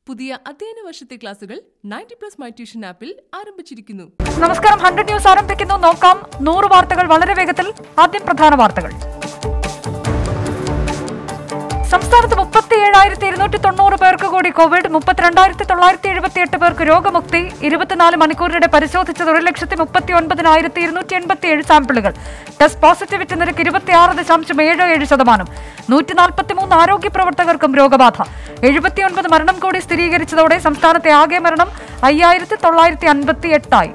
പുതിയ അധ്യയന വർഷത്തെ ക്ലാസുകൾ നയൻറ്റി പ്ലസ് മൈ ട്യൂഷൻ ആപ്പിൽ ആരംഭിച്ചിരിക്കുന്നു നമസ്കാരം ഹൺഡ്രഡ് ന്യൂസ് ആരംഭിക്കുന്നു നോക്കാം നൂറ് വാർത്തകൾ വളരെ വേഗത്തിൽ ആദ്യം പ്രധാന വാർത്തകൾ സംസ്ഥാനത്ത് മുപ്പത്തി ഏഴായിരത്തി ഇരുന്നൂറ്റി തൊണ്ണൂറ് പേർക്ക് കൂടി കോവിഡ് മുപ്പത്തിരണ്ടായിരത്തി തൊള്ളായിരത്തി എഴുപത്തിയെട്ട് പേർക്ക് രോഗമുക്തി ഇരുപത്തിനാല് മണിക്കൂറിനിടെ പരിശോധിച്ചത് ഒരു ലക്ഷത്തി മുപ്പത്തി ഒൻപതിനായിരത്തി ഇരുന്നൂറ്റി എൺപത്തി ഏഴ് സാമ്പിളുകൾ ടെസ്റ്റ് പോസിറ്റിവിറ്റി നിരക്ക് ഇരുപത്തിയാറ് ദശാംശം ഏഴ് ഏഴ് ശതമാനം നൂറ്റി നാൽപ്പത്തി മൂന്ന് ആരോഗ്യ പ്രവർത്തകർക്കും രോഗബാധ എഴുപത്തിയൊൻപത് മരണം കൂടി സ്ഥിരീകരിച്ചതോടെ സംസ്ഥാനത്തെ ആകെ മരണം അയ്യായിരത്തി തൊള്ളായിരത്തി അൻപത്തി എട്ടായി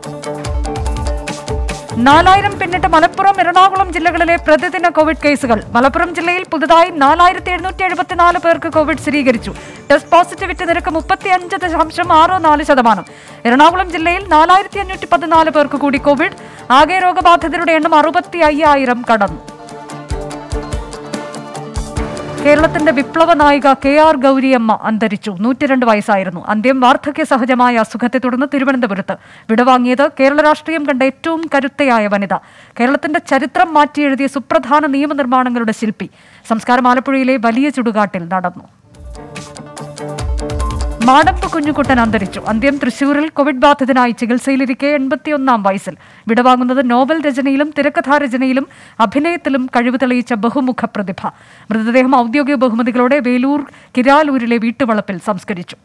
നാലായിരം പിന്നിട്ട് മലപ്പുറം എറണാകുളം ജില്ലകളിലെ പ്രതിദിന കോവിഡ് കേസുകൾ മലപ്പുറം ജില്ലയിൽ പുതുതായി നാലായിരത്തി എഴുന്നൂറ്റി എഴുപത്തിനാല് പേർക്ക് കോവിഡ് സ്ഥിരീകരിച്ചു ടെസ്റ്റ് പോസിറ്റിവിറ്റി നിരക്ക് മുപ്പത്തിയഞ്ച് ദശാംശം ആറ് നാല് ശതമാനം എറണാകുളം ജില്ലയിൽ നാലായിരത്തി അഞ്ഞൂറ്റി പതിനാല് പേർക്ക് കൂടി കോവിഡ് ആകെ രോഗബാധിതരുടെ എണ്ണം അറുപത്തി അയ്യായിരം കടന്നു കേരളത്തിന്റെ വിപ്ലവ നായിക കെ ആർ ഗൗരിയമ്മ അന്തരിച്ചു നൂറ്റിരണ്ട് വയസ്സായിരുന്നു അന്ത്യം വാർദ്ധക്യ സഹജമായ അസുഖത്തെ തുടർന്ന് തിരുവനന്തപുരത്ത് വിടവാങ്ങിയത് കേരള രാഷ്ട്രീയം കണ്ട ഏറ്റവും കരുത്തയായ വനിത കേരളത്തിന്റെ ചരിത്രം മാറ്റിയെഴുതിയ സുപ്രധാന നിയമനിർമ്മാണങ്ങളുടെ ശില്പി സംസ്കാരം ആലപ്പുഴയിലെ വലിയ ചുടുകാട്ടിൽ നടന്നു മാടമ്പ് കുഞ്ഞുകുട്ടൻ അന്തരിച്ചു അന്ത്യം തൃശൂരിൽ കോവിഡ് ബാധിതനായി ചികിത്സയിലിരിക്കെ എൺപത്തിയൊന്നാം വയസ്സിൽ വിടവാങ്ങുന്നത് നോവൽ രചനയിലും തിരക്കഥാ രചനയിലും അഭിനയത്തിലും കഴിവ് തെളിയിച്ച ബഹുമുഖ പ്രതിഭ മൃതദേഹം ഔദ്യോഗിക ബഹുമതികളോടെ വേലൂർ കിരാലൂരിലെ വീട്ടുവളപ്പിൽ സംസ്കരിച്ചു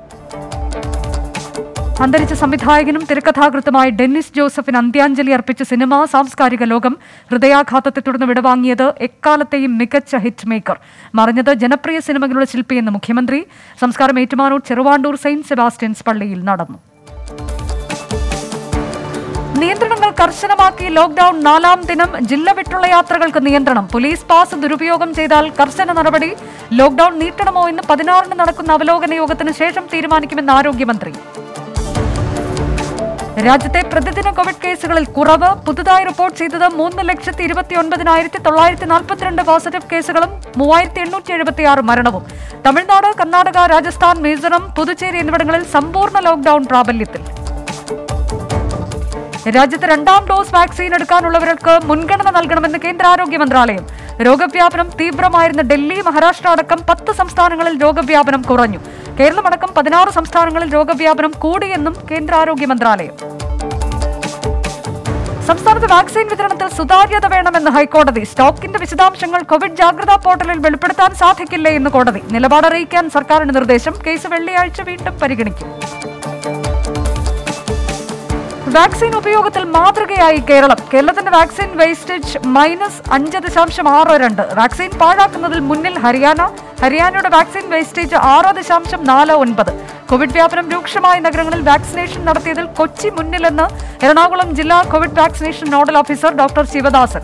അന്തരിച്ച സംവിധായകനും തിരക്കഥാകൃത്തുമായ ഡെന്നിസ് ജോസഫിന് അന്ത്യാഞ്ജലി അർപ്പിച്ച സിനിമാ സാംസ്കാരിക ലോകം ഹൃദയാഘാതത്തെ തുടർന്ന് വിടവാങ്ങിയത് എക്കാലത്തെയും മികച്ച ഹിറ്റ് മേക്കർ മറിഞ്ഞത് ജനപ്രിയ സിനിമകളുടെ ശില്പിയെന്ന് മുഖ്യമന്ത്രി സംസ്കാരം ഏറ്റുമാനൂർ ചെറുവാണ്ടൂർ സെയിന്റ് സെബാസ്റ്റ്യൻസ് പള്ളിയിൽ നടന്നു നിയന്ത്രണങ്ങൾ കർശനമാക്കി ലോക്ഡൌൺ നാലാം ദിനം ജില്ല വിട്ടുള്ള യാത്രകൾക്ക് നിയന്ത്രണം പോലീസ് പാസ് ദുരുപയോഗം ചെയ്താൽ കർശന നടപടി ലോക്ഡൌൺ നീട്ടണമോ എന്ന് പതിനാറിന് നടക്കുന്ന അവലോകന യോഗത്തിന് ശേഷം തീരുമാനിക്കുമെന്ന് ആരോഗ്യമന്ത്രി രാജ്യത്തെ പ്രതിദിന കോവിഡ് കേസുകളിൽ കുറവ് പുതുതായി റിപ്പോർട്ട് ചെയ്തത് മൂന്ന് ലക്ഷത്തി ഇരുപത്തി ഒൻപതിനായിരത്തി തൊള്ളായിരത്തി നാൽപ്പത്തിരണ്ട് പോസിറ്റീവ് കേസുകളും മൂവായിരത്തി എണ്ണൂറ്റി എഴുപത്തിയാറ് മരണവും തമിഴ്നാട് കർണാടക രാജസ്ഥാൻ മിസോറം പുതുച്ചേരി എന്നിവിടങ്ങളിൽ സമ്പൂർണ്ണ ലോക്ഡൌൺ പ്രാബല്യത്തിൽ രാജ്യത്ത് രണ്ടാം ഡോസ് വാക്സിൻ എടുക്കാനുള്ളവർക്ക് മുൻഗണന നൽകണമെന്ന് കേന്ദ്ര ആരോഗ്യ മന്ത്രാലയം രോഗവ്യാപനം തീവ്രമായിരുന്ന ഡൽഹി മഹാരാഷ്ട്ര അടക്കം പത്ത് സംസ്ഥാനങ്ങളിൽ രോഗവ്യാപനം കുറഞ്ഞു കേരളമടക്കം പതിനാറ് സംസ്ഥാനങ്ങളിൽ രോഗവ്യാപനം കൂടിയെന്നും കേന്ദ്ര ആരോഗ്യ മന്ത്രാലയം സംസ്ഥാനത്ത് വാക്സിൻ വിതരണത്തിൽ സുതാര്യത വേണമെന്ന് ഹൈക്കോടതി സ്റ്റോക്കിന്റെ വിശദാംശങ്ങൾ കോവിഡ് ജാഗ്രതാ പോർട്ടലിൽ വെളിപ്പെടുത്താൻ സാധിക്കില്ലേ എന്ന് കോടതി നിലപാട് അറിയിക്കാൻ സർക്കാരിന് നിർദ്ദേശം കേസ് വെള്ളിയാഴ്ച വീണ്ടും പരിഗണിക്കും വാക്സിൻ ഉപയോഗത്തിൽ മാതൃകയായി കേരളം കേരളത്തിന്റെ വാക്സിൻ വേസ്റ്റേജ് മൈനസ് അഞ്ച് ദശാംശം ആറ് രണ്ട് വാക്സിൻ പാഴാക്കുന്നതിൽ മുന്നിൽ ഹരിയാന ഹരിയാനയുടെ വാക്സിൻ വേസ്റ്റേജ് ആറ് ദശാംശം നാല് ഒൻപത് കോവിഡ് വ്യാപനം രൂക്ഷമായ നഗരങ്ങളിൽ വാക്സിനേഷൻ നടത്തിയതിൽ കൊച്ചി മുന്നിലെന്ന് എറണാകുളം ജില്ലാ covid vaccination nodal officer doctor Sivadasan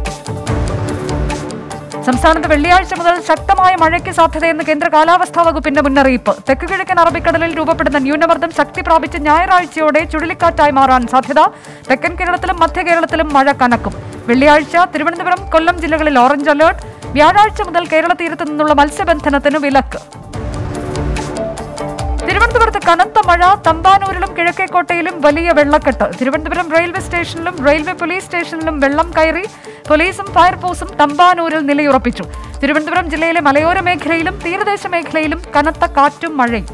സംസ്ഥാനത്ത് വെള്ളിയാഴ്ച മുതൽ ശക്തമായ മഴയ്ക്ക് സാധ്യതയെന്ന് കേന്ദ്ര കാലാവസ്ഥാ വകുപ്പിന്റെ മുന്നറിയിപ്പ് തെക്ക് കിഴക്കൻ അറബിക്കടലിൽ രൂപപ്പെടുന്ന ന്യൂനമർദ്ദം ശക്തി പ്രാപിച്ച് ഞായറാഴ്ചയോടെ ചുഴലിക്കാറ്റായി മാറാൻ സാധ്യത തെക്കൻ കേരളത്തിലും മധ്യ കേരളത്തിലും മഴ കനക്കും വെള്ളിയാഴ്ച തിരുവനന്തപുരം കൊല്ലം ജില്ലകളിൽ ഓറഞ്ച് അലേർട്ട് വ്യാഴാഴ്ച മുതൽ കേരള തീരത്തു നിന്നുള്ള മത്സ്യബന്ധനത്തിന് വിലക്ക് തിരുവനന്തപുരത്ത് കനത്ത മഴ തമ്പാനൂരിലും കിഴക്കേക്കോട്ടയിലും വലിയ വെള്ളക്കെട്ട് തിരുവനന്തപുരം റെയിൽവേ സ്റ്റേഷനിലും റെയിൽവേ പോലീസ് സ്റ്റേഷനിലും വെള്ളം കയറി പോലീസും ഫയർഫോഴ്സും തമ്പാനൂരിൽ നിലയുറപ്പിച്ചു തിരുവനന്തപുരം ജില്ലയിലെ മലയോര മേഖലയിലും തീരദേശ മേഖലയിലും കനത്ത കാറ്റും മഴയും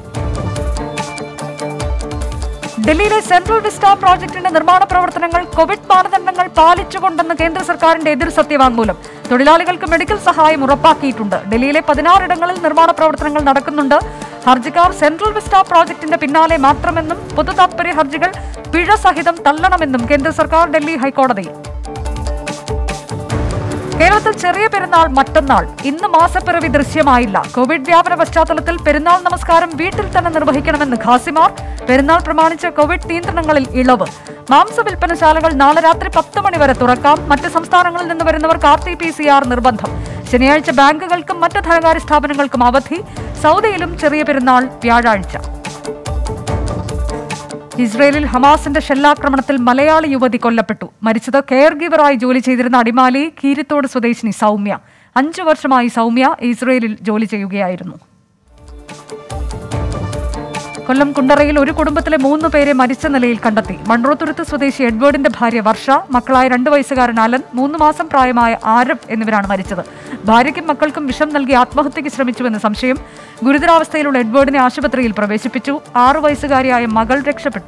ഡൽഹിയിലെ സെൻട്രൽ വിസ്റ്റ പ്രോജക്ടിന്റെ നിർമ്മാണ പ്രവർത്തനങ്ങൾ കോവിഡ് മാനദണ്ഡങ്ങൾ പാലിച്ചുകൊണ്ടെന്ന് കേന്ദ്ര സർക്കാരിന്റെ എതിർ സത്യവാങ്മൂലം തൊഴിലാളികൾക്ക് മെഡിക്കൽ സഹായം ഉറപ്പാക്കിയിട്ടുണ്ട് ഡൽഹിയിലെ പതിനാറിടങ്ങളിൽ നിർമ്മാണ പ്രവർത്തനങ്ങൾ നടക്കുന്നുണ്ട് ഹർജിക്കാർ സെൻട്രൽ വിസ്റ്റ പ്രോജക്ടിന്റെ പിന്നാലെ മാത്രമെന്നും പൊതു താത്പര്യ ഹർജികൾ പിഴ സഹിതം തള്ളണമെന്നും കേന്ദ്ര സർക്കാർ ഡൽഹി ഹൈക്കോടതിയിൽ കേരളത്തിൽ ചെറിയ പെരുന്നാൾ മറ്റന്നാൾ ഇന്ന് മാസപ്പിറവി ദൃശ്യമായില്ല കോവിഡ് വ്യാപന പശ്ചാത്തലത്തിൽ പെരുന്നാൾ നമസ്കാരം വീട്ടിൽ തന്നെ നിർവഹിക്കണമെന്ന് ഖാസിമാർ പെരുന്നാൾ പ്രമാണിച്ച് കോവിഡ് നിയന്ത്രണങ്ങളിൽ ഇളവ് മാംസ വിൽപ്പനശാലകൾ നാളെ രാത്രി പത്ത് മണി വരെ തുറക്കാം മറ്റ് സംസ്ഥാനങ്ങളിൽ നിന്ന് വരുന്നവർക്ക് R T P C R നിർബന്ധം ശനിയാഴ്ച ബാങ്കുകൾക്കും മറ്റ് ധനകാര്യ സ്ഥാപനങ്ങൾക്കും അവധി സൗദിയിലും ചെറിയ പെരുന്നാൾ വ്യാഴാഴ്ച ഇസ്രയേലിൽ ഹമാസിന്റെ ഷെല്ലാക്രമണത്തിൽ മലയാളി യുവതി കൊല്ലപ്പെട്ടു മരിച്ചത് കെയർ ഗീവറായി ജോലി ചെയ്തിരുന്ന അടിമാലി കീരിത്തോട് സ്വദേശിനി സൗമ്യ അഞ്ചു വർഷമായി സൗമ്യ ഇസ്രയേലിൽ ജോലി ചെയ്യുകയായിരുന്നു കൊല്ലം കുണ്ടറയിൽ ഒരു കുടുംബത്തിലെ മൂന്ന് പേരെ മരിച്ച നിലയിൽ കണ്ടെത്തി മൺറോത്തുരുത്ത് സ്വദേശി എഡ്വേർഡിന്റെ ഭാര്യ വർഷ മക്കളായ രണ്ട് വയസ്സുകാരൻ അലൻ മൂന്ന് മാസം പ്രായമായ ആരബ് എന്നിവരാണ് മരിച്ചത് ഭാര്യയ്ക്കും മക്കൾക്കും വിഷം നൽകി ആത്മഹത്യയ്ക്ക് ശ്രമിച്ചുവെന്ന് സംശയം ഗുരുതരാവസ്ഥയിലുള്ള എഡ്വേർഡിനെ ആശുപത്രിയിൽ പ്രവേശിപ്പിച്ചു ആറു വയസ്സുകാരിയായ മകൾ രക്ഷപ്പെട്ടു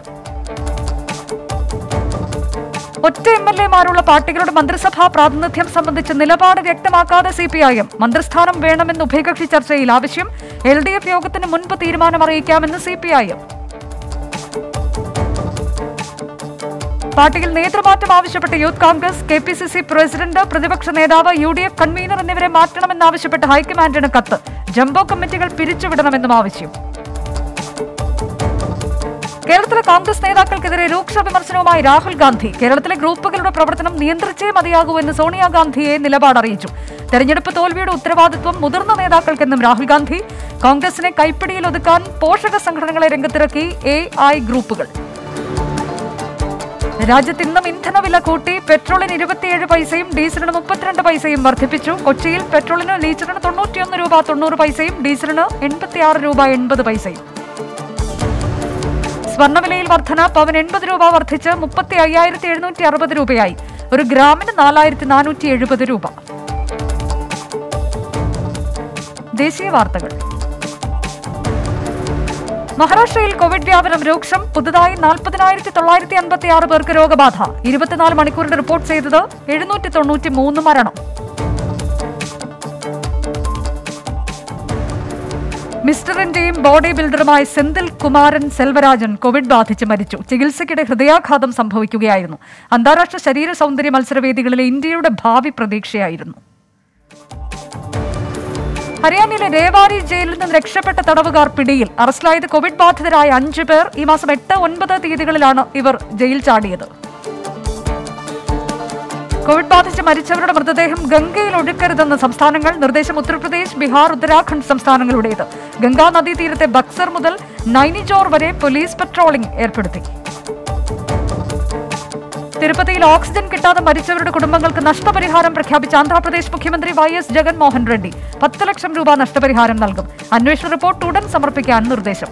ഒറ്റ എം എൽ എമാരുള്ള പാർട്ടികളുടെ മന്ത്രിസഭാ പ്രാതിനിധ്യം സംബന്ധിച്ച് നിലപാട് വ്യക്തമാക്കാതെ സി പി ഐ എം മന്ത്രിസ്ഥാനം വേണമെന്ന് ഉഭയകക്ഷി ചർച്ചയിൽ ആവശ്യം എൽ ഡി എഫ് യോഗത്തിന് മുൻപ് തീരുമാനം അറിയിക്കാമെന്ന് സി പി ഐ എം പാർട്ടിയിൽ നേതൃമാറ്റം ആവശ്യപ്പെട്ട് youth Congress K P C C president പ്രതിപക്ഷ നേതാവ് യു ഡി എഫ് കൺവീനർ എന്നിവരെ മാറ്റണമെന്നാവശ്യപ്പെട്ട് ഹൈക്കമാൻഡിന് കത്ത് ജംബോ കമ്മിറ്റികൾ പിരിച്ചുവിടണമെന്നും ആവശ്യം കേരളത്തിലെ കോൺഗ്രസ് നേതാക്കൾക്കെതിരെ രൂക്ഷ വിമർശനവുമായി രാഹുൽ ഗാന്ധി കേരളത്തിലെ ഗ്രൂപ്പുകളുടെ പ്രവർത്തനം നിയന്ത്രിച്ചേ മതിയാകൂ എന്ന് സോണിയാഗാന്ധിയെ നിലപാട് അറിയിച്ചു തെരഞ്ഞെടുപ്പ് തോൽവിയുടെ ഉത്തരവാദിത്വം മുതിർന്ന നേതാക്കൾക്കെന്നും രാഹുൽ ഗാന്ധി കോൺഗ്രസിനെ കൈപ്പിടിയിൽ ഒതുക്കാൻ പോഷക സംഘടനകളെ രംഗത്തിറക്കി എ ഐ ഗ്രൂപ്പുകൾ രാജ്യത്ത് ഇന്നും ഇന്ധനവില കൂട്ടി പെട്രോളിന് ഇരുപത്തിയേഴ് പൈസയും ഡീസലിന് മുപ്പത്തിരണ്ട് പൈസയും വർദ്ധിപ്പിച്ചു കൊച്ചിയിൽ പെട്രോളിന് ലീറ്ററിന് തൊണ്ണൂറ്റിയൊന്ന് രൂപ തൊണ്ണൂറ് പൈസയും ഡീസലിന് എൺപത്തിയാറ് രൂപ എൺപത് പൈസയും സ്വർണ്ണവിലയിൽ വർധന പവൻ എൺപത് രൂപ വർദ്ധിച്ച് മുപ്പത്തി അയ്യായിരത്തി എഴുന്നൂറ്റി അറുപത് രൂപയായി ഒരു ഗ്രാമിന് നാലായിരത്തി നാനൂറ്റി എഴുപത് രൂപ ദേശീയ വാർത്തകൾ മഹാരാഷ്ട്രയിൽ കോവിഡ് വ്യാപനം രൂക്ഷം പുതുതായി നാൽപ്പതിനായിരത്തി തൊള്ളായിരത്തി അൻപത്തി ആറ് പേർക്ക് രോഗബാധ ഇരുപത്തിനാല് മണിക്കൂറിൽ റിപ്പോർട്ട് ചെയ്തത് എഴുന്നൂറ്റി തൊണ്ണൂറ്റി മൂന്ന് മരണം മിസ്റ്റർ ഇന്ത്യയും ബോഡി ബിൽഡറുമായ സെന്തിൽ കുമാരൻ സെൽവരാജൻ കോവിഡ് ബാധിച്ച് മരിച്ചു ചികിത്സയ്ക്കിടെ ഹൃദയാഘാതം സംഭവിക്കുകയായിരുന്നു അന്താരാഷ്ട്ര ശരീര സൗന്ദര്യ മത്സരവേദികളിലെ ഇന്ത്യയുടെ ഭാവി പ്രതീക്ഷയായിരുന്നു ഹരിയാനയിലെ രേവാരി ജയിലിൽ നിന്ന് രക്ഷപ്പെട്ട തടവുകാർ പിടിയിൽ അറസ്റ്റിലായത് കോവിഡ് ബാധിതരായ അഞ്ചു പേർ ഈ മാസം എട്ട് ഒൻപത് തീയതികളിലാണ് ഇവർ ജയിൽ ചാടിയത് കോവിഡ് ബാധിച്ച് മരിച്ചവരുടെ മൃതദേഹം ഗംഗയിൽ ഒഴുക്കരുതെന്ന് സംസ്ഥാനങ്ങൾ നിർദ്ദേശം ഉത്തർപ്രദേശ് ബീഹാർ ഉത്തരാഖണ്ഡ് സംസ്ഥാനങ്ങളുടേത് ഗംഗാ നദീതീരത്തെ ബക്സർ മുതൽ നൈനിജോർ വരെ പോലീസ് പട്രോളിംഗ് ഏർപ്പെടുത്തി തിരുപ്പതിയിൽ ഓക്സിജൻ കിട്ടാതെ മരിച്ചവരുടെ കുടുംബങ്ങൾക്ക് നഷ്ടപരിഹാരം പ്രഖ്യാപിച്ച ആന്ധ്രാപ്രദേശ് മുഖ്യമന്ത്രി വൈ എസ് ജഗൻമോഹൻ റെഡ്ഡി പത്ത് ലക്ഷം രൂപ നഷ്ടപരിഹാരം നൽകും അന്വേഷണ റിപ്പോർട്ട് ഉടൻ സമർപ്പിക്കാൻ നിർദ്ദേശം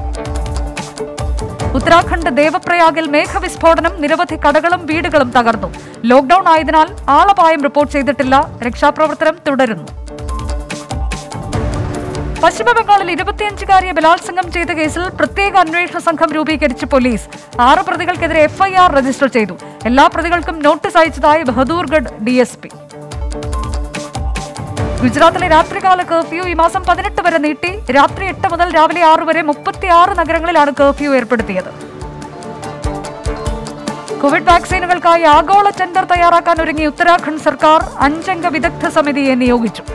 ഉത്തരാഖണ്ഡ് ദേവപ്രയാഗിൽ മേഘവിസ്ഫോടനം നിരവധി കടകളും വീടുകളും തകർന്നു ലോക്ഡൌൺ ആയതിനാൽ ആളപായം റിപ്പോർട്ട് ചെയ്തിട്ടില്ല രക്ഷാപ്രവർത്തനം തുടരുന്നു പശ്ചിമബംഗാളിൽ ഇരുപത്തിയഞ്ചുകാരിയെ ബലാത്സംഗം ചെയ്ത കേസിൽ പ്രത്യേക അന്വേഷണ സംഘം രൂപീകരിച്ച് പോലീസ് ആറ് പ്രതികൾക്കെതിരെ എഫ്ഐആർ രജിസ്റ്റർ ചെയ്തു എല്ലാ പ്രതികൾക്കും നോട്ടീസ് അയച്ചതായി ബഹദൂർഗഡ് ഡിഎസ്പി ഗുജറാത്തിലെ രാത്രികാല കർഫ്യൂ ഈ മാസം പതിനെട്ട് വരെ നീട്ടി രാത്രി എട്ട് മുതൽ രാവിലെ ആറ് വരെ മുപ്പത്തിയാറ് നഗരങ്ങളിലാണ് കർഫ്യൂ ഏർപ്പെടുത്തിയത് കോവിഡ് വാക്സിനുകൾക്കായി ആഗോള ടെൻഡർ തയ്യാറാക്കാൻ ഒരുങ്ങി ഉത്തരാഖണ്ഡ് സർക്കാർ അഞ്ചംഗ വിദഗ്ധ സമിതിയെ നിയോഗിച്ചു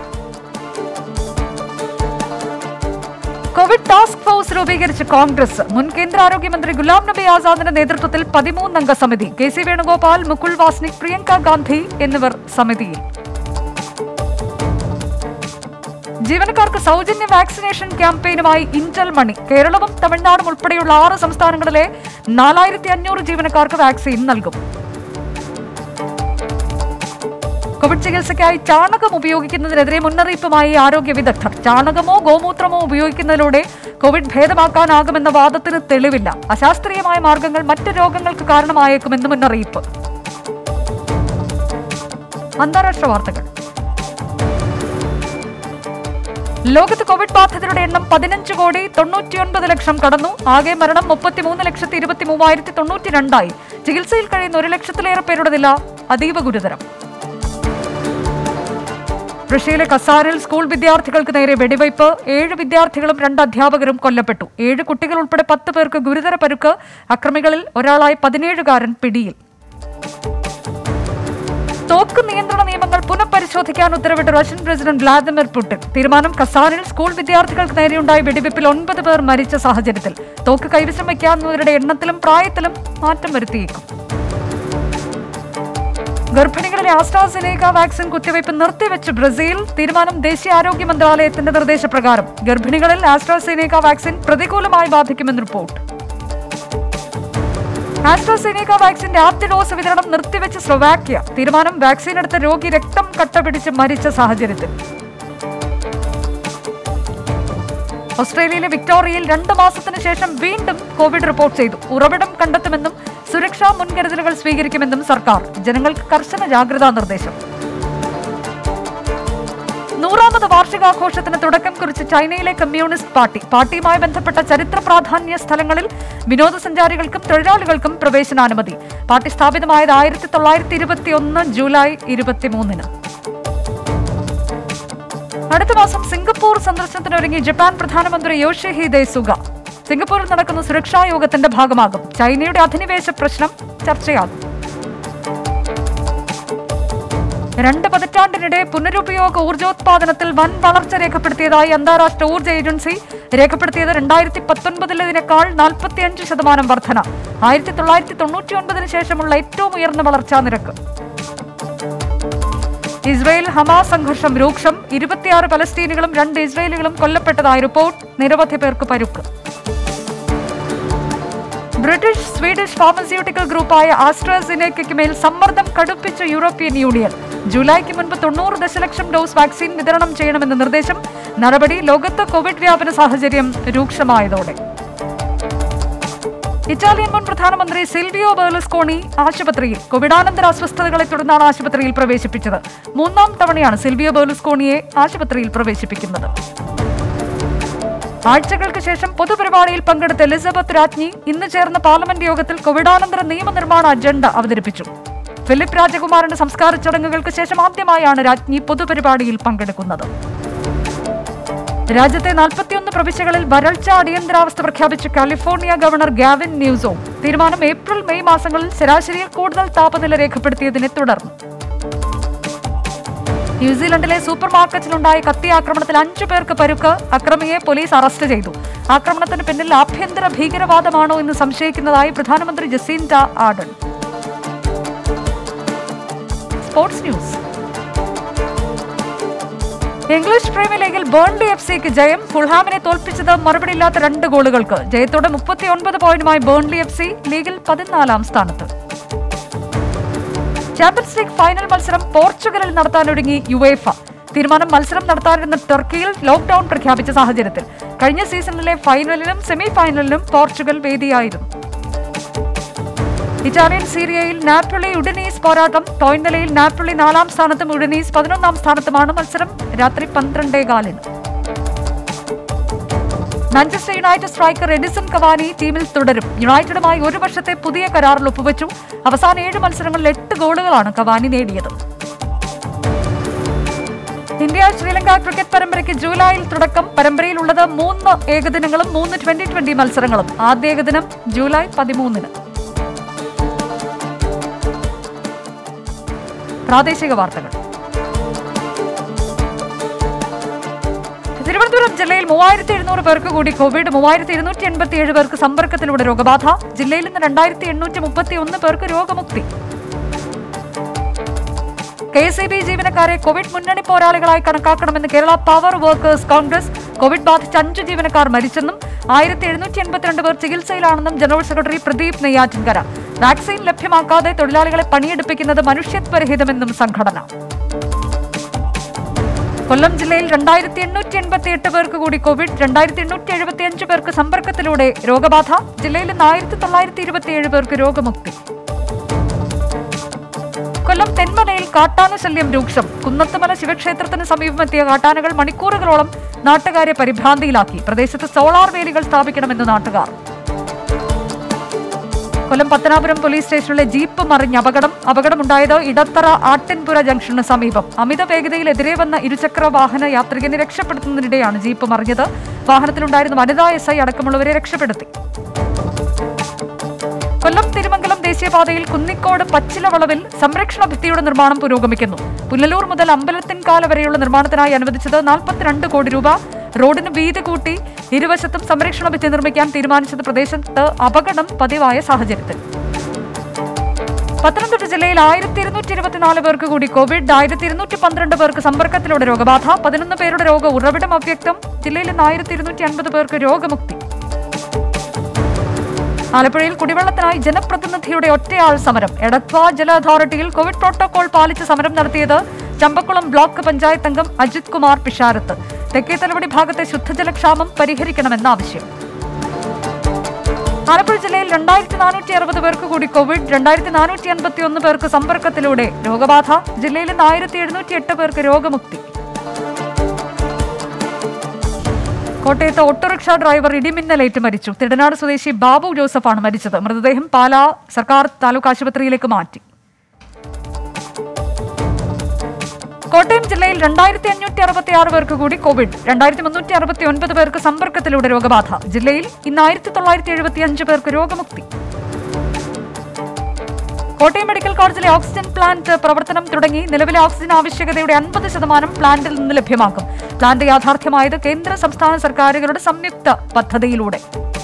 കോവിഡ് ടാസ്ക് ഫോഴ്സ് രൂപീകരിച്ച് കോൺഗ്രസ് മുൻ കേന്ദ്ര ആരോഗ്യമന്ത്രി ഗുലാം നബി ആസാദിന്റെ നേതൃത്വത്തിൽ പതിമൂന്നംഗ സമിതി കെ സി വേണുഗോപാൽ മുകുൾ വാസ്നിക് പ്രിയങ്ക ഗാന്ധി എന്നിവർ സമിതിയിൽ ജീവനക്കാർക്ക് സൗജന്യ വാക്സിനേഷൻ ക്യാമ്പയിനുമായി ഇന്റൽ മണി കേരളവും തമിഴ്നാടും ഉൾപ്പെടെയുള്ള ആറ് സംസ്ഥാനങ്ങളിലെ നാലായിരത്തി അഞ്ഞൂറ് ജീവനക്കാർക്ക് വാക്സിൻ നൽകും കോവിഡ് ചികിത്സയ്ക്കായി ചാണകം ഉപയോഗിക്കുന്നതിനെതിരെ മുന്നറിയിപ്പുമായി ആരോഗ്യ വിദഗ്ധർ ചാണകമോ ഗോമൂത്രമോ ഉപയോഗിക്കുന്നതിലൂടെ കോവിഡ് ഭേദമാക്കാനാകുമെന്ന വാദത്തിന് തെളിവില്ല അശാസ്ത്രീയമായ മാർഗങ്ങൾ മറ്റ് രോഗങ്ങൾക്ക് കാരണമായേക്കുമെന്ന് മുന്നറിയിപ്പ് അന്താരാഷ്ട്ര വാർത്തകൾ ലോകത്ത് കോവിഡ് ബാധിതരുടെ എണ്ണം പതിനഞ്ച് കോടി തൊണ്ണൂറ്റിയൊൻപത് ലക്ഷം കടന്നു ആകെ മരണം മുപ്പത്തിമൂന്ന് ലക്ഷത്തി ഇരുപത്തി മൂവായിരത്തി തൊണ്ണൂറ്റി രണ്ടായി ചികിത്സയിൽ കഴിയുന്ന ഒരു ലക്ഷത്തിലേറെ പേരുടെ നില അതീവ ഗുരുതരം റഷ്യയിലെ കസാരിൽ സ്കൂൾ വിദ്യാർത്ഥികൾക്ക് നേരെ വെടിവയ്പ് ഏഴ് വിദ്യാർത്ഥികളും രണ്ട് അധ്യാപകരും കൊല്ലപ്പെട്ടു ഏഴ് കുട്ടികൾ ഉൾപ്പെടെ പത്ത് പേർക്ക് ഗുരുതര പരുക്ക് അക്രമികളിൽ ഒരാളായ പതിനേഴുകാരൻ പിടിയിൽ തോക്ക് നിയന്ത്രണ നിയമങ്ങൾ പുനഃപരിശോധിക്കാൻ ഉത്തരവിട്ട് റഷ്യൻ പ്രസിഡന്റ് വ്ളാദിമിർ പുടിൻ തീരുമാനം കസാനിൽ സ്കൂൾ വിദ്യാർത്ഥികൾക്ക് നേരെയുണ്ടായ വെടിവെപ്പിൽ ഒൻപത് പേർ മരിച്ച സാഹചര്യത്തിൽ തോക്ക് കൈവശം വയ്ക്കാവുന്നവരുടെ എണ്ണത്തിലും പ്രായത്തിലും മാറ്റം വരുത്തിയേക്കും ഗർഭിണികളിലെ ആസ്ട്രാസെനേക വാക്സിൻ കുത്തിവയ്പ് നിർത്തിവെച്ച് ബ്രസീൽ തീരുമാനം ദേശീയ ആരോഗ്യ മന്ത്രാലയത്തിന്റെ നിർദ്ദേശപ്രകാരം ഗർഭിണികളിൽ ആസ്ട്രാസെനേക വാക്സിൻ പ്രതികൂലമായി ബാധിക്കുമെന്ന് റിപ്പോർട്ട് ആസ്ട്രാസെനേക വാക്സിന്റെ ആദ്യ ഡോസ് വിതരണം നിർത്തിവെച്ച് സ്ലൊവാക്യ തീരുമാനം വാക്സിൻ എടുത്ത രോഗി രക്തം കട്ടപിടിച്ച് മരിച്ച സാഹചര്യത്തിൽ ഓസ്ട്രേലിയയിലെ വിക്ടോറിയയിൽ രണ്ട് മാസത്തിന് ശേഷം വീണ്ടും കോവിഡ് റിപ്പോർട്ട് ചെയ്തു ഉറവിടം കണ്ടെത്തുമെന്നും സുരക്ഷാ മുൻകരുതലുകൾ സ്വീകരിക്കുമെന്നും സർക്കാർ ജനങ്ങൾക്ക് കർശന ജാഗ്രതാ നിർദ്ദേശം നൂറാമത് വാർഷികാഘോഷത്തിന് തുടക്കം കുറിച്ച് ചൈനയിലെ കമ്മ്യൂണിസ്റ്റ് പാർട്ടി പാർട്ടിയുമായി ബന്ധപ്പെട്ട ചരിത്ര പ്രാധാന്യ സ്ഥലങ്ങളിൽ വിനോദസഞ്ചാരികൾക്കും തൊഴിലാളികൾക്കും പ്രവേശനാനുമതി പാർട്ടി സ്ഥാപിതമായത് ആയിരത്തി തൊള്ളായിരത്തി ഇരുപത്തി ഒന്ന് ജൂലൈ ഇരുപത്തിമൂന്നിന് അടുത്ത മാസം സിംഗപ്പൂർ സന്ദർശനത്തിനൊരുങ്ങി ജപ്പാൻ പ്രധാനമന്ത്രി യോഷിഹിദെ സുഗ സിംഗപ്പൂരിൽ നടക്കുന്ന സുരക്ഷാ യോഗത്തിന്റെ ഭാഗമാകും ചൈനയുടെ അധിനിവേശ പ്രശ്നം ചർച്ചയാകും രണ്ട് പതിറ്റാണ്ടിനിടെ പുനരുപയോഗ ഊർജ്ജോത്പാദനത്തിൽ വൻ വളർച്ച രേഖപ്പെടുത്തിയതായി അന്താരാഷ്ട്ര ഊർജ്ജ ഏജൻസി രേഖപ്പെടുത്തിയത് രണ്ടായിരത്തി പത്തൊൻപതിലേതിനേക്കാൾ നാൽപ്പത്തിയഞ്ച് ശതമാനം വർധന ആയിരത്തി തൊള്ളായിരത്തി തൊണ്ണൂറ്റി ഒൻപതിന് ശേഷമുള്ള ഏറ്റവും ഉയർന്ന വളർച്ചാ നിരക്ക് ഇസ്രയേൽ ഹമാസ് സംഘർഷം രൂക്ഷം ഇരുപത്തിയാറ് പലസ്തീനികളും രണ്ട് ഇസ്രയേലികളും കൊല്ലപ്പെട്ടതായി റിപ്പോർട്ട് നിരവധി പേർക്ക് പരുക്ക് ബ്രിട്ടീഷ് സ്വീഡിഷ് ഫാർമസ്യൂട്ടിക്കൽ ഗ്രൂപ്പായ ആസ്ട്രസിനേക്കയ്ക്ക് മേൽ സമ്മർദ്ദം കടുപ്പിച്ച യൂറോപ്യൻ യൂണിയൻ ജൂലൈക്ക് മുൻപ് തൊണ്ണൂറ് ദശലക്ഷം ഡോസ് വാക്സിൻ വിതരണം ചെയ്യണമെന്ന നിർദ്ദേശം നടപടി ലോകത്ത് കോവിഡ് വ്യാപന സാഹചര്യം രൂക്ഷമായതോടെ ഇറ്റാലിയൻ മുൻ പ്രധാനമന്ത്രി സിൽവിയോ ബെർലുസ്കോണി ആശുപത്രിയിൽ കോവിഡാനന്തര അസ്വസ്ഥതകളെ തുടർന്നാണ് ആശുപത്രിയിൽ പ്രവേശിപ്പിച്ചത് മൂന്നാം തവണയാണ് സിൽവിയോ ബെർലുസ്കോണിയെ ആശുപത്രിയിൽ പ്രവേശിപ്പിക്കുന്നത് ആഴ്ചകൾക്ക് ശേഷം പൊതുപരിപാടിയിൽ പങ്കെടുത്ത എലിസബത്ത് രാജ്ഞി ഇന്ന് ചേർന്ന പാർലമെന്റ് യോഗത്തിൽ കോവിഡാനന്തര നിയമനിർമ്മാണ അജണ്ട അവതരിപ്പിച്ചു ഫിലിപ്പ് രാജകുമാരന്റെ സംസ്കാര ചടങ്ങുകൾക്ക് ശേഷം ആദ്യമായാണ് രാജ്ഞി പൊതുപരിപാടിയിൽ പങ്കെടുക്കുന്നത് രാജ്യത്തെ നാൽപ്പത്തിയൊന്ന് പ്രവിശ്യകളിൽ വരൾച്ച അടിയന്തരാവസ്ഥ പ്രഖ്യാപിച്ച കാലിഫോർണിയ ഗവർണർ ഗാവിൻ ന്യൂസോ തീരുമാനം ഏപ്രിൽ മെയ് മാസങ്ങളിൽ ശരാശരിയിൽ കൂടുതൽ താപനില രേഖപ്പെടുത്തിയതിനെ തുടർന്ന് ന്യൂസിലൻഡിലെ സൂപ്പർ മാർക്കറ്റിലുണ്ടായ കത്തി ആക്രമണത്തിൽ അഞ്ചു പേർക്ക് പരുക്ക് അക്രമിയെ പോലീസ് അറസ്റ്റ് ചെയ്തു ആക്രമണത്തിന് പിന്നിൽ ആഭ്യന്തര ഭീകരവാദമാണോ എന്ന് സംശയിക്കുന്നതായി പ്രധാനമന്ത്രി Jacinda Ardern sports news English premier ലീഗിൽ ബേൺലി എഫ് സിക്ക് ജയം ഫുൾഹാമിനെ തോൽപ്പിച്ചത് മറുപടിയില്ലാത്ത രണ്ട് ഗോളുകൾക്ക് ജയത്തോടെ മുപ്പത്തിയൊൻപത് പോയിന്റുമായി ബേൺലി എഫ് സി ലീഗിൽ പതിനാലാം സ്ഥാനത്ത് ചാമ്പ്യൻസ് ലീഗ് ഫൈനൽ മത്സരം പോർച്ചുഗലിൽ നടത്താനൊരുങ്ങി യുവേഫ തീരുമാനം മത്സരം നടത്താനിരുന്ന ടർക്കിയിൽ ലോക്ഡൌൺ പ്രഖ്യാപിച്ച സാഹചര്യത്തിൽ കഴിഞ്ഞ സീസണിലെ ഫൈനലിലും സെമി ഫൈനലിലും പോർച്ചുഗൽ വേദിയായിരുന്നു ഇറ്റാലിയൻ സീരിയയിൽ നാപ്പിളി ഉഡനീസ് പോരാട്ടം പോയിന്റ് നിലയിൽ നാപ്പിളി നാലാം സ്ഥാനത്തും ഉഡനീസ് പതിനൊന്നാം സ്ഥാനത്തുമാണ് മത്സരം രാത്രി പന്ത്രണ്ടേ കാലിന് Manchester United striker Edinson Cavani ടീമിൽ തുടരും യുണൈറ്റഡുമായി ഒരു വർഷത്തെ പുതിയ കരാറിൽ ഒപ്പുവെച്ചു അവസാന ഏഴ് മത്സരങ്ങളിൽ എട്ട് ഗോളുകളാണ് കവാനി നേടിയത് ഇന്ത്യ ശ്രീലങ്ക ക്രിക്കറ്റ് പരമ്പരയ്ക്ക് ജൂലൈയിൽ തുടക്കം പരമ്പരയിലുള്ളത് മൂന്ന് ഏകദിനങ്ങളും മൂന്ന് ട്വന്റി ട്വന്റി മത്സരങ്ങളും ആദ്യ ഏകദിനം ജൂലൈ പതിമൂന്നിന് പ്രാദേശിക വാർത്തകൾ തിരുവനന്തപുരം ജില്ലയിൽ മൂവായിരത്തി എഴുന്നൂറ് പേർക്ക് കൂടി കോവിഡ് മൂവായിരത്തി ഇരുന്നൂറ്റി എൺപത്തി ഏഴ് പേർക്ക് സമ്പർക്കത്തിലൂടെ രോഗബാധ ജില്ലയിൽ നിന്ന് രണ്ടായിരത്തി എണ്ണൂറ്റി മുപ്പത്തി ഒന്ന് പേർക്ക് രോഗമുക്തി കെ എസ് ബി ജീവനക്കാരെ കോവിഡ് മുന്നണി പോരാളികളായി കണക്കാക്കണമെന്ന് Kerala power workers Congress covid ബാധിച്ച് അഞ്ച് ജീവനക്കാർ മരിച്ചെന്നും ആയിരത്തി എഴുന്നൂറ്റി എൺപത്തിരണ്ട് പേർ ചികിത്സയിലാണെന്നും general secretary Pradeep Neyyattinkara vaccine ലഭ്യമാക്കാതെ തൊഴിലാളികളെ പണിയെടുപ്പിക്കുന്നത് മനുഷ്യത്വരഹിതമെന്നും സംഘടന കൊല്ലം ജില്ലയിൽ രണ്ടായിരത്തി എണ്ണൂറ്റി എൺപത്തി എട്ട് പേർക്ക് കൂടി കോവിഡ് രണ്ടായിരത്തി എണ്ണൂറ്റി എഴുപത്തി അഞ്ച് പേർക്ക് സമ്പർക്കത്തിലൂടെ രോഗബാധ ജില്ലയിൽ നിന്ന് ആയിരത്തി തൊള്ളായിരത്തി ഇരുപത്തിയേഴ് പേർക്ക് രോഗമുക്തി കൊല്ലം തെന്മലയിൽ കാട്ടാന ശല്യം രൂക്ഷം കുന്നത്തുമല ശിവക്ഷേത്രത്തിന് സമീപമെത്തിയ കാട്ടാനകൾ മണിക്കൂറുകളോളം നാട്ടുകാരെ പരിഭ്രാന്തിയിലാക്കി പ്രദേശത്ത് സോളാർ വേലികൾ സ്ഥാപിക്കണമെന്ന് നാട്ടുകാർ കൊല്ലം പത്തനാപുരം പോലീസ് സ്റ്റേഷനിലെ ജീപ്പ് മറിഞ്ഞ് അപകടം അപകടമുണ്ടായത് ഇടത്തറ ആട്ടിൻപുര ജംഗ്ഷന് സമീപം അമിത വേഗതയിൽ എതിരെ വന്ന ഇരുചക്ര വാഹന യാത്രികനെ രക്ഷപ്പെടുത്തുന്നതിനിടെയാണ് ജീപ്പ് മറിഞ്ഞത് വാഹനത്തിലുണ്ടായിരുന്ന വനിതാ എസ് ഐ അടക്കമുള്ളവരെ രക്ഷപ്പെടുത്തി കൊല്ലം തിരുമംഗലം ദേശീയപാതയിൽ കുന്നിക്കോട് പച്ചിലവളവിൽ സംരക്ഷണ ഭിത്തിയുടെ നിർമ്മാണം പുരോഗമിക്കുന്നു പുനലൂർ മുതൽ അമ്പലത്തിൻകാല വരെയുള്ള നിർമ്മാണത്തിനായി അനുവദിച്ചത് നാൽപ്പത്തിരണ്ട് കോടി രൂപ റോഡിന് വീതി കൂട്ടി ഇരുവശത്തും സംരക്ഷണ ഭിത്തി നിർമ്മിക്കാൻ തീരുമാനിച്ചത് പ്രദേശത്ത് അപകടം പതിവായ സാഹചര്യത്തിൽ പത്തനംതിട്ട ജില്ലയിൽ ആയിരത്തി ഇരുന്നൂറ്റി ഇരുപത്തിനാല് പേർക്ക് കൂടി കോവിഡ് ആയിരത്തി ഇരുന്നൂറ്റി പന്ത്രണ്ട് പേർക്ക് സമ്പർക്കത്തിലൂടെ രോഗബാധ പതിനൊന്ന് പേരുടെ രോഗ ഉറവിടം അവ്യക്തം ജില്ലയിൽ നിന്ന് ആയിരത്തി ഇരുന്നൂറ്റി അൻപത് പേർക്ക് രോഗമുക്തി ആലപ്പുഴയിൽ കുടിവെള്ളത്തിനായി ജനപ്രതിനിധിയുടെ ഒറ്റയാൾ സമരം എടത്വ ജല അതോറിറ്റിയിൽ കോവിഡ് പ്രോട്ടോകോൾ പാലിച്ച് സമരം നടത്തിയത് ചമ്പക്കുളം ബ്ലോക്ക് പഞ്ചായത്ത് അംഗം അജിത് കുമാർ പിഷാരത്ത് തെക്കേ തലവടി ഭാഗത്തെ ശുദ്ധജലക്ഷാമം പരിഹരിക്കണമെന്ന ആവശ്യം ആലപ്പുഴ ജില്ലയിൽ രണ്ടായിരത്തി നാനൂറ്റി അറുപത് പേർക്ക് കൂടി കോവിഡ് രണ്ടായിരത്തി നാനൂറ്റി അൻപത്തി ഒന്ന് പേർക്ക് സമ്പർക്കത്തിലൂടെ രോഗബാധ ജില്ലയിൽ ഇന്ന് ആയിരത്തി എഴുന്നൂറ്റി എട്ട് പേർക്ക് രോഗമുക്തി കോട്ടയത്ത് ഓട്ടോറിക്ഷ ഡ്രൈവർ ഇടിമിന്നലേറ്റ് മരിച്ചു തിടനാട് സ്വദേശി ബാബു ജോസഫാണ് മരിച്ചത് മൃതദേഹം പാലാ സർക്കാർ താലൂക്ക് ആശുപത്രിയിലേക്ക് മാറ്റി കോട്ടയം ജില്ലയിൽ രണ്ടായിരത്തി അഞ്ഞൂറ്റി അറുപത്തി ആറ് പേർക്ക് കൂടി കോവിഡ് രണ്ടായിരത്തി മുന്നൂറ്റി അറുപത്തി ഒൻപത് പേർക്ക് സമ്പർക്കത്തിലൂടെ രോഗബാധ ജില്ലയിൽ ഇന്ന് ആയിരത്തി തൊള്ളായിരത്തി എഴുപത്തി അഞ്ച് പേർക്ക് രോഗമുക്തി കോട്ടയം മെഡിക്കൽ കോളേജിലെ ഓക്സിജൻ പ്ലാന്റ് പ്രവർത്തനം തുടങ്ങി നിലവിലെ ഓക്സിജൻ ആവശ്യകതയുടെ അൻപത് ശതമാനം പ്ലാന്റിൽ നിന്ന് ലഭ്യമാക്കും പ്ലാന്റ് യാഥാർത്ഥ്യമായത് കേന്ദ്ര സംസ്ഥാന സർക്കാരുകളുടെ സംയുക്ത പദ്ധതിയിലൂടെ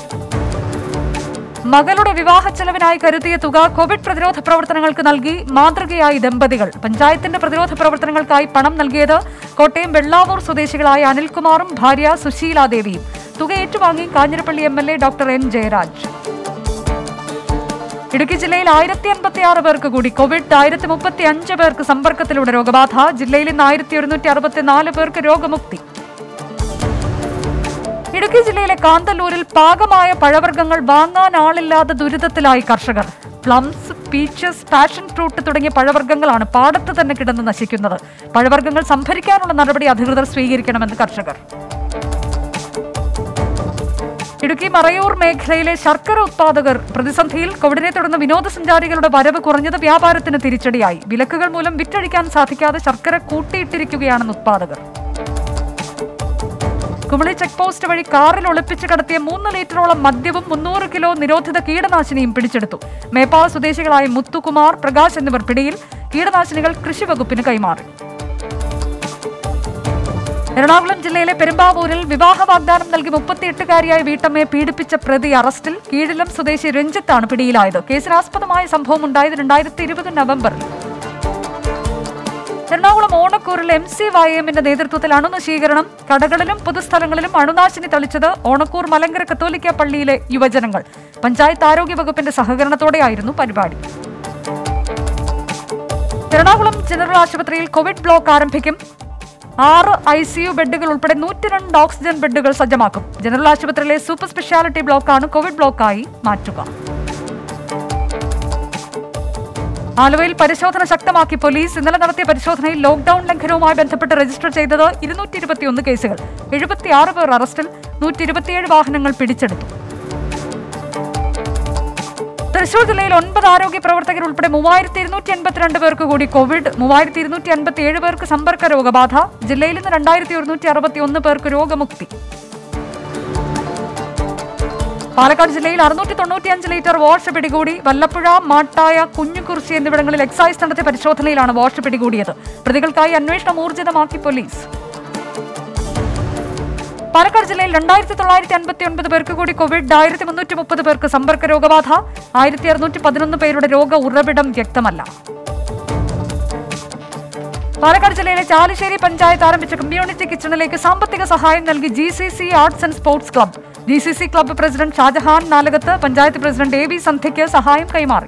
മകളുടെ വിവാഹ ചെലവിനായി കരുതിയ തുക കോവിഡ് പ്രതിരോധ പ്രവർത്തനങ്ങൾക്ക് നൽകി മാതൃകയായി ദമ്പതികൾ പഞ്ചായത്തിന്റെ പ്രതിരോധ പ്രവർത്തനങ്ങൾക്കായി പണം നൽകിയത് കോട്ടയം വെള്ളാവൂർ സ്വദേശികളായ അനിൽകുമാറും ഭാര്യ സുശീലാദേവിയും തുക ഏറ്റുവാങ്ങി Kanjirappally M L A doctor N Jayaraj Idukki ജില്ലയിൽ ആയിരത്തി അൻപത്തി ആറ് പേർക്ക് കൂടി കോവിഡ് ആയിരത്തി മുപ്പത്തി അഞ്ച് പേർക്ക് സമ്പർക്കത്തിലൂടെ രോഗബാധ ജില്ലയിൽ ഇന്ന് ആയിരത്തി ഒരുന്നൂറ്റി അറുപത്തിനാല് പേർക്ക് രോഗമുക്തി ഇടുക്കി ജില്ലയിലെ കാന്തല്ലൂരിൽ പാകമായ പഴവർഗ്ഗങ്ങൾ വാങ്ങാൻ ആളില്ലാതെ ദുരിതത്തിലായി കർഷകർ പ്ലംസ് പീച്ചസ് പാഷൻ ഫ്രൂട്ട് തുടങ്ങിയ പഴവർഗ്ഗങ്ങളാണ് പാടത്ത് തന്നെ കിടന്ന് നശിക്കുന്നത് പഴവർഗ്ഗങ്ങൾ സംഭരിക്കാനുള്ള നടപടി അധികൃതർ സ്വീകരിക്കണമെന്ന് കർഷകർ ഇടുക്കി മറയൂർ മേഖലയിലെ ശർക്കര ഉത്പാദകർ പ്രതിസന്ധിയിൽ കോവിഡിനെ തുടർന്ന് വിനോദസഞ്ചാരികളുടെ വരവ് കുറഞ്ഞത് വ്യാപാരത്തിന് തിരിച്ചടിയായി വിലക്കുകൾ മൂലം വിറ്റഴിക്കാൻ സാധിക്കാതെ ശർക്കര കൂട്ടിയിട്ടിരിക്കുകയാണെന്ന് ഉത്പാദകർ കുമളി ചെക്ക് പോസ്റ്റ് വഴി കാറിൽ ഒളിപ്പിച്ച് കടത്തിയ മൂന്ന് ലിറ്ററോളം മദ്യവും മുന്നൂറ് കിലോ നിരോധിത കീടനാശിനിയും പിടിച്ചെടുത്തു മേപ്പാള സ്വദേശികളായ മുത്തുകുമാർ പ്രകാശ് എന്നിവർ പിടിയിൽ കീടനാശിനികൾ കൃഷിവകുപ്പിന് കൈമാറി എറണാകുളം ജില്ലയിലെ പെരുമ്പാവൂരിൽ വിവാഹ വാഗ്ദാനം നൽകി മുപ്പത്തിയെട്ടുകാരിയായ വീട്ടമ്മയെ പീഡിപ്പിച്ച പ്രതി അറസ്റ്റിൽ കീഴിലം സ്വദേശി രഞ്ജിത്താണ് പിടിയിലായത് കേസിനാസ്പദമായ സംഭവം ഉണ്ടായത് രണ്ടായിരത്തി ഇരുപത് നവംബറിൽ എറണാകുളം ഓണക്കൂറിൽ എം സി വൈ എമ്മിന്റെ നേതൃത്വത്തിൽ അണുനശീകരണം കടകളിലും പൊതുസ്ഥലങ്ങളിലും അണുനാശിനി തളിച്ചത് ഓണക്കൂർ മലങ്കര കത്തോലിക്ക പള്ളിയിലെ യുവജനങ്ങൾ പഞ്ചായത്ത് ആരോഗ്യ വകുപ്പിന്റെ സഹകരണത്തോടെയായിരുന്നു പരിപാടി എറണാകുളം ജനറൽ ആശുപത്രിയിൽ കോവിഡ് ബ്ലോക്ക് ആരംഭിക്കും ആറ് ഐ സി യു ബെഡുകൾ ഉൾപ്പെടെ നൂറ്റിരണ്ട് ഓക്സിജൻ ബെഡുകൾ സജ്ജമാക്കും ജനറൽ ആശുപത്രിയിലെ സൂപ്പർ സ്പെഷ്യാലിറ്റി ബ്ലോക്കാണ് കോവിഡ് ബ്ലോക്കായി മാറ്റുക ആലുവയിൽ പരിശോധന ശക്തമാക്കി പോലീസ് ഇന്നലെ നടത്തിയ പരിശോധനയിൽ ലോക്ഡൌൺ ലംഘനവുമായി ബന്ധപ്പെട്ട് രജിസ്റ്റർ ചെയ്തത് ഇരുന്നൂറ്റി ഇരുപത്തിയൊന്ന് കേസുകൾ എഴുപത്തിയാറ് പേർ അറസ്റ്റിൽ നൂറ്റി ഇരുപത്തിയേഴ് വാഹനങ്ങൾ പിടിച്ചെടുത്തു തൃശൂർ ജില്ലയിൽ ഒൻപത് ആരോഗ്യ പ്രവർത്തകർ ഉൾപ്പെടെ മൂവായിരത്തി ഇരുന്നൂറ്റി എൺപത്തിരണ്ട് പേർക്ക് കൂടി കോവിഡ് മൂവായിരത്തി ഇരുന്നൂറ്റി അൻപത്തി ഏഴ് പേർക്ക് സമ്പർക്ക രോഗബാധ ജില്ലയിൽ നിന്ന് രണ്ടായിരത്തി ഒരുന്നൂറ്റി അറുപത്തി ഒന്ന് പേർക്ക് രോഗമുക്തി പാലക്കാട് ജില്ലയിൽ അറുന്നൂറ്റി തൊണ്ണൂറ്റിയഞ്ച് ലിറ്റർ വാഷ് പിടികൂടി വല്ലപ്പുഴ മാട്ടായ കുഞ്ഞുകുറിശി എന്നിവിടങ്ങളിൽ എക്സൈസ് നടത്തിയ പരിശോധനയിലാണ് വാഷ് പിടികൂടിയത് പ്രതികൾക്കായി അന്വേഷണം ഊർജിതമാക്കി പോലീസ് പാലക്കാട് ജില്ലയിൽ രണ്ടായിരത്തി തൊള്ളായിരത്തി അൻപത്തി ഒൻപത് പേർക്ക് കൂടി കോവിഡ് ആയിരത്തി മുന്നൂറ്റി മുപ്പത് പേർക്ക് സമ്പർക്ക രോഗബാധ ആയിരത്തി അറുന്നൂറ്റി പതിനൊന്ന് പേരുടെ രോഗ ഉറവിടം വ്യക്തമല്ല പാലക്കാട് ജില്ലയിലെ ചാലിശ്ശേരി പഞ്ചായത്ത് ആരംഭിച്ച കമ്മ്യൂണിറ്റി കിച്ചണിലേക്ക് സാമ്പത്തിക സഹായം നൽകി G C C arts and sports club G C C club president Shajahan Nalakath panchayat president A V സന്ധ്യയ്ക്ക് സഹായം കൈമാറി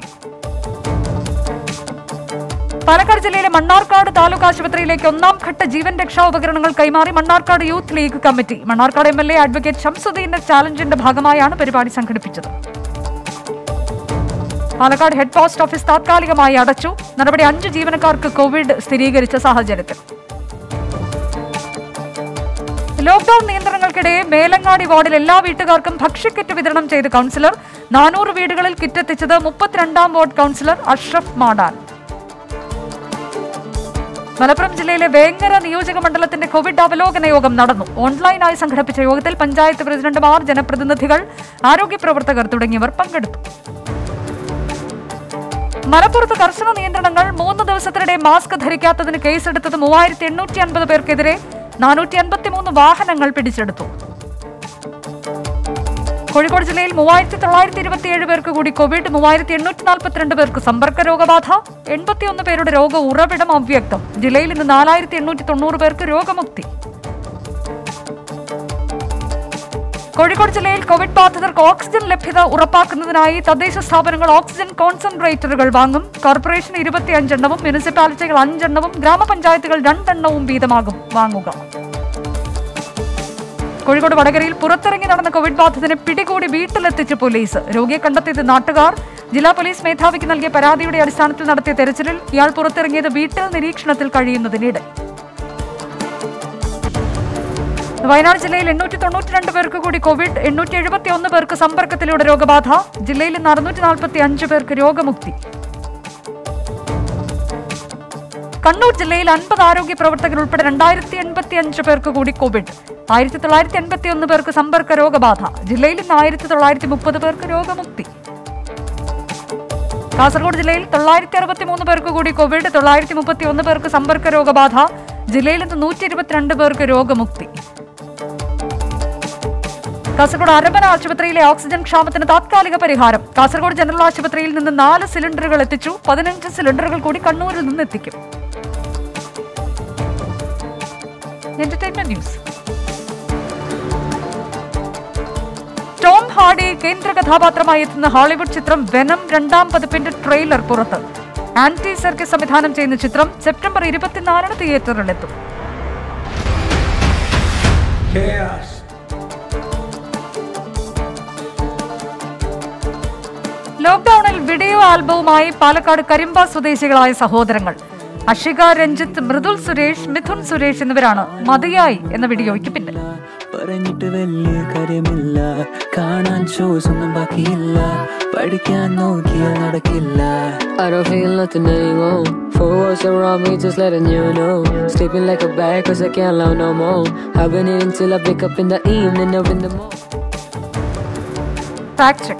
പാലക്കാട് ജില്ലയിലെ മണ്ണാർക്കാട് താലൂക്ക് ആശുപത്രിയിലേക്ക് ഒന്നാം ഘട്ട ജീവൻ രക്ഷാ ഉപകരണങ്ങൾ കൈമാറി Mannarkkad youth league committee Mannarkkad M L A advocate ഷംസുദ്ദീന്റെ ചാലഞ്ചിന്റെ ഭാഗമായാണ് പരിപാടി സംഘടിപ്പിച്ചത് പാലക്കാട് ഹെഡ് പോസ്റ്റ് ഓഫീസ് താത്കാലികമായി അടച്ചു നടപടി അഞ്ച് ജീവനക്കാർക്ക് കോവിഡ് സ്ഥിരീകരിച്ച സാഹചര്യത്തിൽ ലോക്ഡൌൺ നിയന്ത്രണങ്ങൾക്കിടെ മേലങ്ങാടി വാർഡിൽ എല്ലാ വീട്ടുകാർക്കും ഭക്ഷ്യക്കിറ്റ് വിതരണം ചെയ്ത് കൗൺസിലർ നാനൂറ് വീടുകളിൽ കിറ്റെത്തിച്ചത് മുപ്പത്തിരണ്ടാം വാർഡ് കൗൺസിലർ അഷ്റഫ് മാടാൻ മലപ്പുറം ജില്ലയിലെ വേങ്ങര നിയോജക മണ്ഡലത്തിന്റെ കോവിഡ് അവലോകന യോഗം നടന്നു ഓൺലൈനായി സംഘടിപ്പിച്ച യോഗത്തിൽ പഞ്ചായത്ത് പ്രസിഡന്റുമാർ ജനപ്രതിനിധികൾ ആരോഗ്യ പ്രവർത്തകർ തുടങ്ങിയവർ പങ്കെടുത്തു മലപ്പുറത്ത് കർശന നിയന്ത്രണങ്ങൾ മൂന്ന് ദിവസത്തിനിടെ മാസ്ക് ധരിക്കാത്തതിന് കേസെടുത്തത് മൂവായിരത്തി എണ്ണൂറ്റി അൻപത് പേർക്കെതിരെ നാനൂറ്റി അൻപത്തിമൂന്ന് വാഹനങ്ങൾ പിടിച്ചെടുത്തു കോഴിക്കോട് ജില്ലയിൽ മൂവായിരത്തി തൊള്ളായിരത്തി ഇരുപത്തിയേഴ് പേർക്ക് കൂടി കോവിഡ് മൂവായിരത്തി എണ്ണൂറ്റി നാൽപ്പത്തിരണ്ട് പേർക്ക് സമ്പർക്ക രോഗബാധ എൺപത്തിയൊന്ന് പേരുടെ രോഗ ഉറവിടം അവ്യക്തം ജില്ലയിൽ ഇന്ന് നാലായിരത്തി എണ്ണൂറ്റി തൊണ്ണൂറ് പേർക്ക് രോഗമുക്തി കോഴിക്കോട് ജില്ലയിൽ കോവിഡ് ബാധിതർക്ക് ഓക്സിജൻ ലഭ്യത ഉറപ്പാക്കുന്നതിനായി തദ്ദേശ സ്ഥാപനങ്ങൾ ഓക്സിജൻ കോൺസെൻട്രേറ്ററുകൾ വാങ്ങും കോർപ്പറേഷൻ ഇരുപത്തിയഞ്ചെണ്ണവും മുനിസിപ്പാലിറ്റികൾ അഞ്ചെണ്ണവും ഗ്രാമപഞ്ചായത്തുകൾ രണ്ടെണ്ണവും വീതമാകും വാങ്ങുക കോഴിക്കോട് വടകരയിൽ പുറത്തിറങ്ങി നടന്ന കോവിഡ് ബാധിതനെ പിടികൂടി വീട്ടിലെത്തിച്ച് പോലീസ് രോഗിയെ കണ്ടെത്തിയത് നാട്ടുകാർ ജില്ലാ പോലീസ് മേധാവിക്ക് നൽകിയ പരാതിയുടെ അടിസ്ഥാനത്തിൽ നടത്തിയ തെരച്ചിലിൽ ഇയാൾ പുറത്തിറങ്ങിയത് വീട്ടിൽ നിരീക്ഷണത്തിൽ കഴിയുന്നതിനിടെ വയനാട് ജില്ലയിൽ എണ്ണൂറ്റി തൊണ്ണൂറ്റി രണ്ട് പേർക്ക് കൂടി കോവിഡ് എണ്ണൂറ്റി എഴുപത്തി ഒന്ന് പേർക്ക് സമ്പർക്കത്തിലൂടെ രോഗബാധ ജില്ലയിൽ ഇന്ന് അറുന്നൂറ്റി നാൽപ്പത്തി അഞ്ച് പേർക്ക് രോഗമുക്തി കണ്ണൂർ ജില്ലയിൽ അൻപത് ആരോഗ്യ പ്രവർത്തകർ ഉൾപ്പെടെ രണ്ടായിരത്തി എൺപത്തി അഞ്ച് പേർക്ക് കൂടി കോവിഡ് ആയിരത്തി തൊള്ളായിരത്തി എൺപത്തി ഒന്ന് പേർക്ക് സമ്പർക്ക രോഗബാധ ജില്ലയിൽ ഇന്ന് ആയിരത്തി തൊള്ളായിരത്തി മുപ്പത് പേർക്ക് രോഗമുക്തി കാസർഗോഡ് ജില്ലയിൽ തൊള്ളായിരത്തി അറുപത്തി മൂന്ന് പേർക്ക് കൂടി കോവിഡ് തൊള്ളായിരത്തി മുപ്പത്തി ഒന്ന് പേർക്ക് സമ്പർക്ക രോഗബാധ ജില്ലയിൽ ഇന്ന് നൂറ്റി ഇരുപത്തിരണ്ട് പേർക്ക് രോഗമുക്തി കാസർഗോഡ് അരമന ആശുപത്രിയിലെ ഓക്സിജൻ ക്ഷാമത്തിന് താത്കാലിക പരിഹാരം കാസർഗോഡ് ജനറൽ ആശുപത്രിയിൽ നിന്ന് നാല് സിലിണ്ടറുകൾ എത്തിച്ചു പതിനഞ്ച് സിലിണ്ടറുകൾ കൂടി കണ്ണൂരിൽ നിന്ന് എത്തിക്കും എന്റർടൈൻമെന്റ് ന്യൂസ് ടോം ഹാർഡി കേന്ദ്ര കഥാപാത്രമായി എത്തുന്ന ഹോളിവുഡ് ചിത്രം വെനം രണ്ടാം പതിപ്പിന്റെ ട്രെയിലർ പുറത്ത് ആന്റി സർക്കിസ് സംവിധാനം ചെയ്യുന്ന ചിത്രം സെപ്റ്റംബർ ഇരുപത്തിനാലിന് തിയേറ്ററിലെത്തും Chaos. ലോക്ഡൌണിൽ വീഡിയോ ആൽബവുമായി പാലക്കാട് കരിമ്പ സ്വദേശികളായ സഹോദരങ്ങൾ അഷിക രഞ്ജിത്ത് മൃദുൽ സുരേഷ് മിഥുൻ സുരേഷ് എന്നിവരാണ് മതിയായി എന്ന വീഡിയോയ്ക്ക് പിന്നിൽ പറഞ്ഞിട്ട് വലിയ കാര്യമില്ല കാണാൻ ഷോസ് ഒന്നും ബാക്കിയില്ല പഠിക്കാൻ നോക്കിയാൽ നടക്കില്ല I don't feel nothing anymore. For what's around me, just letting you know. Sleeping like a bag, cause I can't lie no more. I've been eating till I wake up in the evening or in the morning. Fact check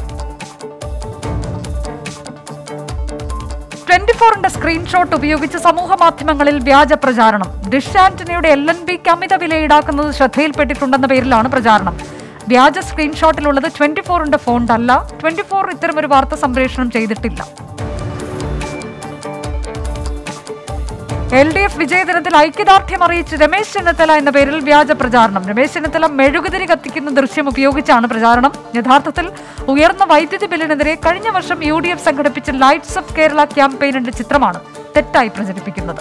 twenty ഫോറിന്റെ screenshot ഉപയോഗിച്ച് സമൂഹ മാധ്യമങ്ങളിൽ വ്യാജ പ്രചാരണം dish ആന്റണിയുടെ L N ബിക്ക് അമിത വില ഈടാക്കുന്നത് ശ്രദ്ധയിൽപ്പെട്ടിട്ടുണ്ടെന്ന പേരിലാണ് പ്രചാരണം വ്യാജ സ്ക്രീൻഷോട്ടിലുള്ളത് ട്വന്റി ഫോറിന്റെ ഫോണ്ട് അല്ല ട്വന്റി ഫോർ ഇത്തരമൊരു വാർത്ത സംപ്രേഷണം ചെയ്തിട്ടില്ല എൽ ഡി എഫ് വിജയദിനത്തിൽ ഐക്യദാർഢ്യം അറിയിച്ച് രമേശ് ചെന്നിത്തല എന്ന പേരിൽ വ്യാജ പ്രചാരണം രമേശ് ചെന്നിത്തല മെഴുകുതിരി കത്തിക്കുന്ന ദൃശ്യം ഉപയോഗിച്ചാണ് പ്രചാരണം യഥാർത്ഥത്തിൽ ഉയർന്ന വൈദ്യുതി ബില്ലിനെതിരെ കഴിഞ്ഞ വർഷം യു ഡി എഫ് സംഘടിപ്പിച്ച ലൈറ്റ്സ് ഓഫ് കേരള ക്യാമ്പയിനിന്റെ ചിത്രമാണ് തെറ്റായി പ്രചരിപ്പിക്കുന്നത്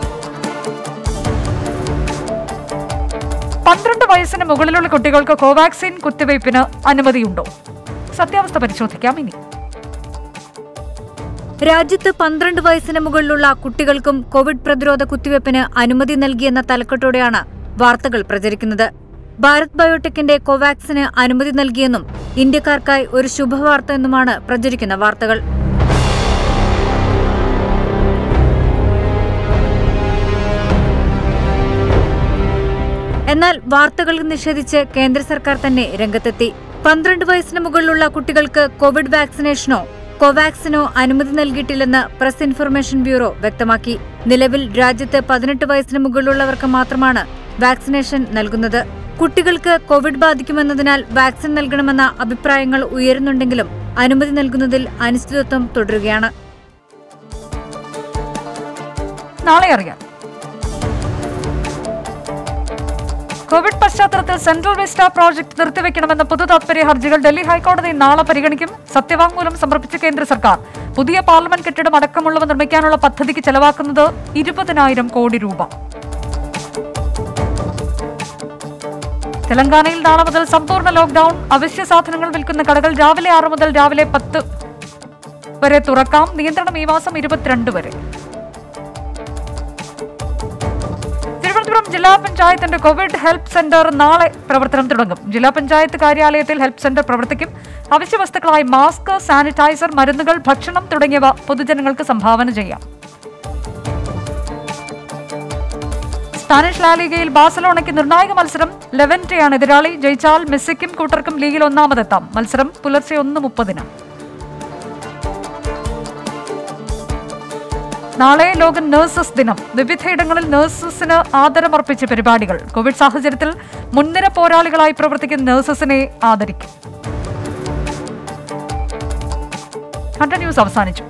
പന്ത്രണ്ട് വയസ്സിന് മുകളിലുള്ള കുട്ടികൾക്ക് കോവാക്സിൻ കുത്തിവയ്പ്പിന് അനുമതിയുണ്ടോ സത്യാവസ്ഥ പരിശോധിക്കാം ഇനി രാജ്യത്ത് പന്ത്രണ്ട് വയസ്സിന് മുകളിലുള്ള കുട്ടികൾക്കും കോവിഡ് പ്രതിരോധ കുത്തിവയ്പ്പിന് അനുമതി നൽകിയെന്ന തലക്കെട്ടോടെയാണ് വാർത്തകൾ പ്രചരിക്കുന്നത് ഭാരത് ബയോടെക്കിന്റെ കോവാക്സിന് അനുമതി നൽകിയെന്നും ഇന്ത്യക്കാർക്കായി ഒരു ശുഭവാർത്ത എന്നുമാണ് പ്രചരിക്കുന്ന വാർത്തകൾ എന്നാൽ വാർത്തകൾ നിഷേധിച്ച് കേന്ദ്ര സർക്കാർ തന്നെ രംഗത്തെത്തി പന്ത്രണ്ട് വയസ്സിന് മുകളിലുള്ള കുട്ടികൾക്ക് കോവിഡ് വാക്സിനേഷനോ കോവാക്സിനോ അനുമതി നൽകിയിട്ടില്ലെന്ന് പ്രസ് ഇൻഫർമേഷൻ ബ്യൂറോ വ്യക്തമാക്കി നിലവിൽ രാജ്യത്ത് പതിനെട്ട് വയസ്സിന് മുകളിലുള്ളവർക്ക് മാത്രമാണ് വാക്സിനേഷൻ നൽകുന്നത് കുട്ടികൾക്ക് കോവിഡ് ബാധിക്കുമെന്നതിനാൽ വാക്സിൻ നൽകണമെന്ന അഭിപ്രായങ്ങൾ ഉയരുന്നുണ്ടെങ്കിലും അനുമതി നൽകുന്നതിൽ അനിശ്ചിതത്വം തുടരുകയാണ് നാളെ അറിയാം കോവിഡ് പശ്ചാത്തലത്തിൽ സെൻട്രൽ വിസ്റ്റ പ്രോജക്ട് നിർത്തിവെക്കണമെന്ന പൊതു താത്പര്യ ഹർജികൾ ഡൽഹി ഹൈക്കോടതി നാളെ പരിഗണിക്കും സത്യവാങ്മൂലം സമർപ്പിച്ച കേന്ദ്ര സർക്കാർ പുതിയ പാർലമെന്റ് കെട്ടിടം അടക്കമുള്ളവ നിർമ്മിക്കാനുള്ള പദ്ധതിക്ക് ചെലവാക്കുന്നത് ഇരുപതിനായിരം കോടി രൂപ തെലങ്കാനയിൽ നാളെ മുതൽ സമ്പൂർണ്ണ ലോക്ഡൌൺ അവശ്യ സാധനങ്ങൾ വിൽക്കുന്ന കടകൾ രാവിലെ ആറ് മുതൽ രാവിലെ പത്ത് വരെ തുറക്കാം നിയന്ത്രണം ഈ മാസം ഇരുപത്തിരണ്ട് വരെ തിരുവനന്തപുരം ജില്ലാ പഞ്ചായത്തിന്റെ കോവിഡ് ഹെൽപ്പ് സെന്റർ നാളെ പ്രവർത്തനം തുടങ്ങും ജില്ലാ പഞ്ചായത്ത് കാര്യാലയത്തിൽ ഹെൽപ്പ് സെന്റർ പ്രവർത്തിക്കും അവശ്യ വസ്തുക്കളായി മാസ്ക് സാനിറ്റൈസർ മരുന്നുകൾ ഭക്ഷണം തുടങ്ങിയവ പൊതുജനങ്ങൾക്ക് സംഭാവന ചെയ്യാം സ്പാനിഷ് ലാലിഗയിൽ ബാഴ്സലോണയ്ക്ക് നിർണായക മത്സരം ലെവന്റെയാണ് എതിരാളി ജയിച്ചാൽ മെസ്സിക്കും കൂട്ടർക്കും ലീഗിൽ ഒന്നാമതെത്താം മത്സരം പുലർച്ചെ ഒന്ന് മുപ്പതിന് നാളെ ലോക നഴ്സസ് ദിനം വിവിധയിടങ്ങളിൽ നഴ്സസിന് ആദരമർപ്പിച്ച പരിപാടികൾ കോവിഡ് സാഹചര്യത്തിൽ മുൻനിര പോരാളികളായി പ്രവർത്തിക്കുന്ന നഴ്സസിനെ ആദരിക്കും ഹണ്ട ന്യൂസ് അവസാനിച്ചു